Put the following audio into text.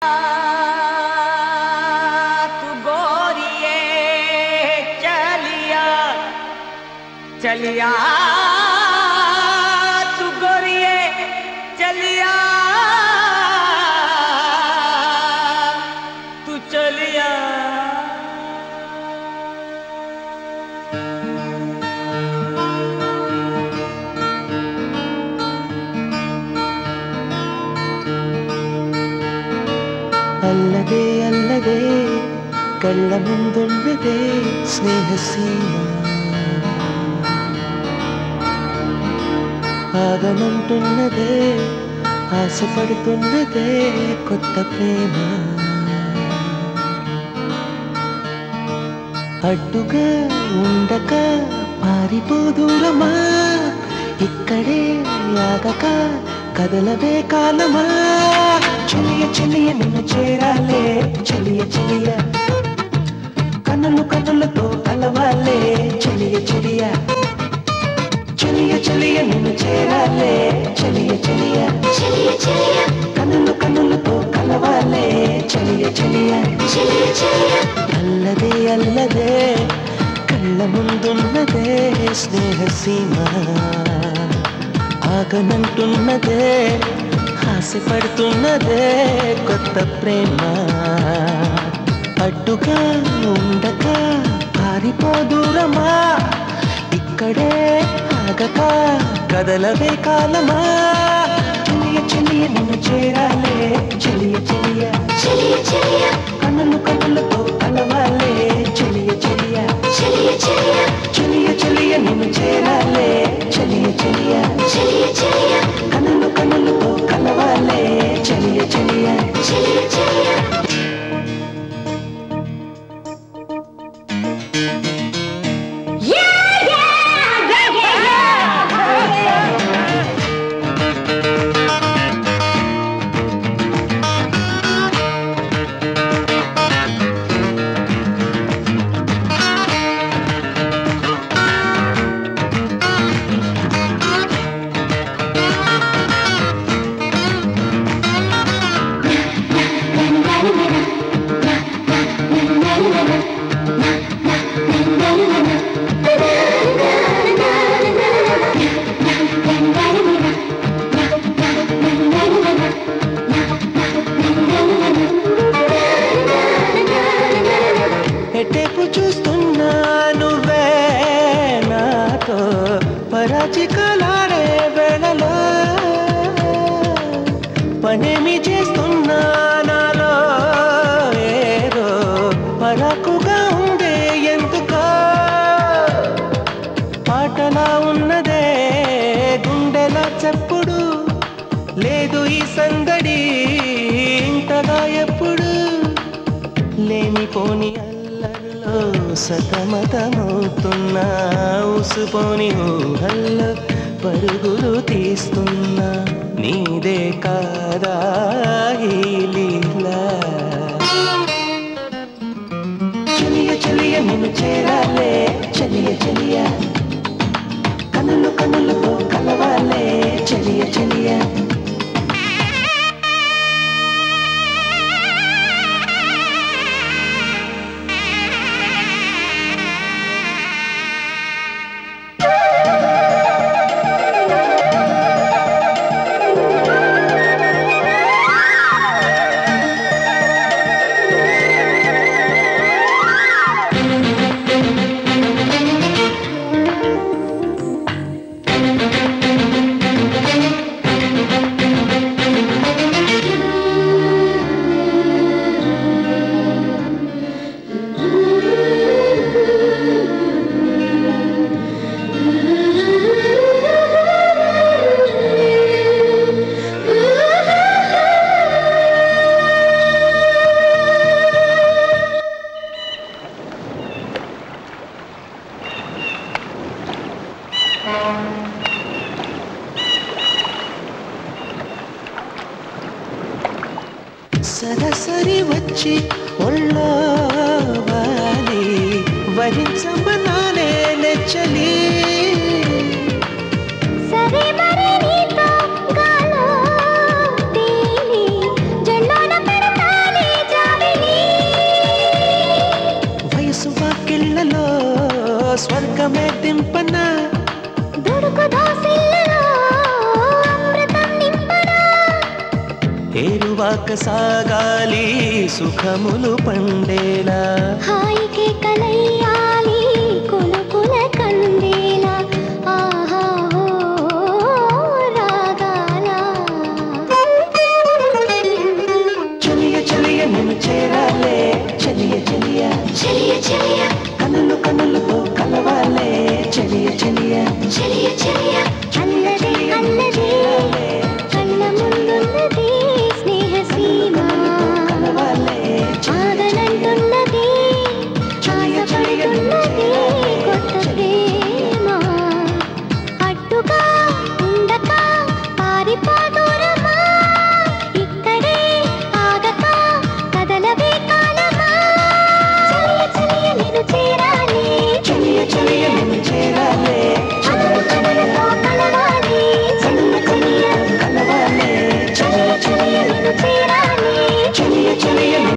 तू गोरिए चलिया चलिया तू गोरिए चलिया तू चलिया అల్లదే అల్లదే కళ్ళ ముందున్నదే స్నేహసీమ ఆగమంటున్నదే ఆశపడుతున్నదే కొత్త ప్రేమ అడ్డుగా ఉండక పారిపోదూరమా ఇక్కడే ఆగక కదలవే కాలమా చెలియ చెలియ నిన్ను చేరాలే చెలియ చెలియ కన్నులు కన్నులతో కలవాలే చెలియ చెలియ చెలియ చెలియ నిన్ను చేరాలే చెలియ చెలియ చెలియ చెలియ కన్నులు కన్నులతో కలవాలే చెలియ చెలియ చెలియ చెలియ అల్లదే అల్లదే కళ్ళ ముందున్నదే స్నేహసీమ ఆగనంటున్నదే ఆశపడుతున్నదే కొత్త ప్రేమ అడ్డుగా ఉండక పారిపోదూరమా ఇక్కడే ఆగక కదలవే కాలమా చెలియ చెలియ నిన్ను చేరాలే చెలియ చెలియ చెలియ చెలియ కన్నులు కన్నులతో కలవాలే చెలియ చెలియ చెలియ చెలియ చెలియ చెలియ నిన్ను చేరాలే చెలియ చెలియ చెలియ చెలియ కన్నులు కన్నులతో కలవాలే చెలియ చెలియ చెలియ చెలియ ఎటేపు చూస్తున్నా నువ్వే నాతో పరాచికలాడే వేళలో పనేమి చేస్తున్నా నాలో ఏదో పరాకుగా ఉందే ఎందుకో పాటలా ఉన్నదే గుండెలా చెప్పుడు లేదు ఈ సందడి ఇంతగా ఎప్పుడు లేనిపోని అల్లర్లో సతమతమవుతున్నా ఊసుపోని ఊహల్లో పరుగులు తీస్తున్నా నీదే కాదా ఈ లీలా చెలియ చెలియ నిన్ను చేరాలే చెలియ చెలియ కన్నులు కన్నులతో కలవాలే చెలియ చెలియ సరసరి వచ్చి ఒళ్ళో వాలి వరించమనాలే నెచ్చలి సరే మరి నీతో గాలో తేలి జెండోన పెడతా రాక సాగాలి సుఖములు పండేలా హాయికి కలయ్యాలి కుల కుల కందేలా ఆహా ఓ రాగాల చలియ చలియ నిన్ను చేరాలే చలియ చలియ చెలియ చెలియ కనులు కనులతో కలవాలే చలియ చలియ చెలియ చెలియ అల్లదే అల్లదే కళ్ళ ముందున్నది స్నేహ సీమ కలవాలే ఆగనంటున్నది ఆశపడుతున్నది కొత్త ప్రేమ అడ్డుగా ఉండక పారిపోదూరమా ఇక్కడే ఆగక కదలవే కాలమా చలియ చలియ నిన్ను చేరాలి చలియ చలియ నిన్ను చేరాలే కనులు కనులతో కలవాలి చలియ చలియ కలవాలే చలియ చలియ నిన్ను చేరాలి చలియ చలియ నిన్ను